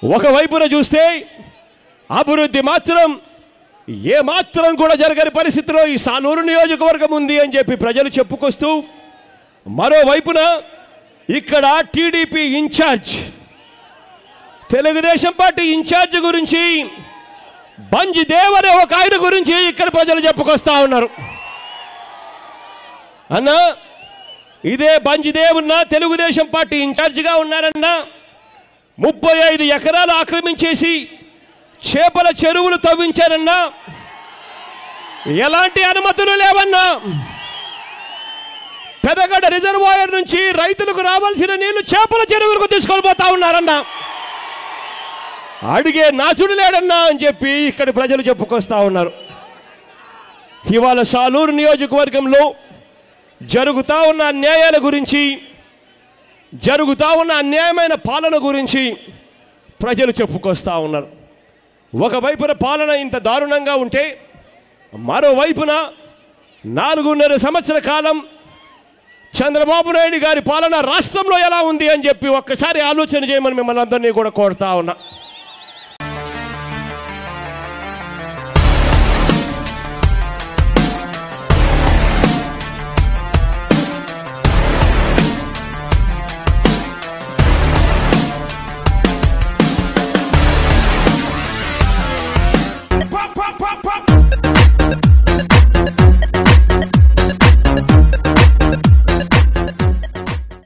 ఒకవైపున చూస్తే అభివృద్ధి మాత్రం ఏ మాత్రం కూడా జరగని పరిస్థితిలో ఈ సాలూరు నియోజకవర్గం ఉంది అని చెప్పి ప్రజలు చెప్పుకొస్తూ మరోవైపున ఇక్కడ TDP incharge Telugu Desam party incharge గురించి బంజి దేవ్ అనే ఒక ఆయన గురించి ఇక్కడ ప్రజలు చెప్పుకొస్తా ఉన్నారు అన్నా ఇదే బంజిదేవ్ ఉన్న తెలుగుదేశం పార్టీ ఇన్ఛార్జిగా ఉన్నారన్నా ముప్పై ఐదు ఎకరాలు ఆక్రమించేసి చేపల చెరువులు తవ్వించారన్నా ఎలాంటి అనుమతులు లేవన్నా పెదగడ రిజర్వాయర్ నుంచి రైతులకు రావాల్సిన నీళ్లు చేపల చెరువులకు తీసుకొని పోతా ఉన్నారన్నా అడిగే నాచుడు లేడన్నా అని చెప్పి ఇక్కడి ప్రజలు చెప్పుకొస్తా ఉన్నారు ఇవాళ సాలూరు నియోజకవర్గంలో జరుగుతా ఉన్న అన్యాయాల గురించి జరుగుతా ఉన్న అన్యాయమైన పాలన గురించి ప్రజలు చెప్పుకొస్తా ఉన్నారు ఒకవైపున పాలన ఇంత దారుణంగా ఉంటే మరోవైపున నాలుగున్నర సంవత్సర కాలం చంద్రబాబు నాయుడు గారి పాలన రాష్ట్రంలో ఎలా ఉంది అని చెప్పి ఒక్కసారి ఆలోచన చేయమని మిమ్మల్ని అందరినీ కూడా కోరుతా ఉన్నా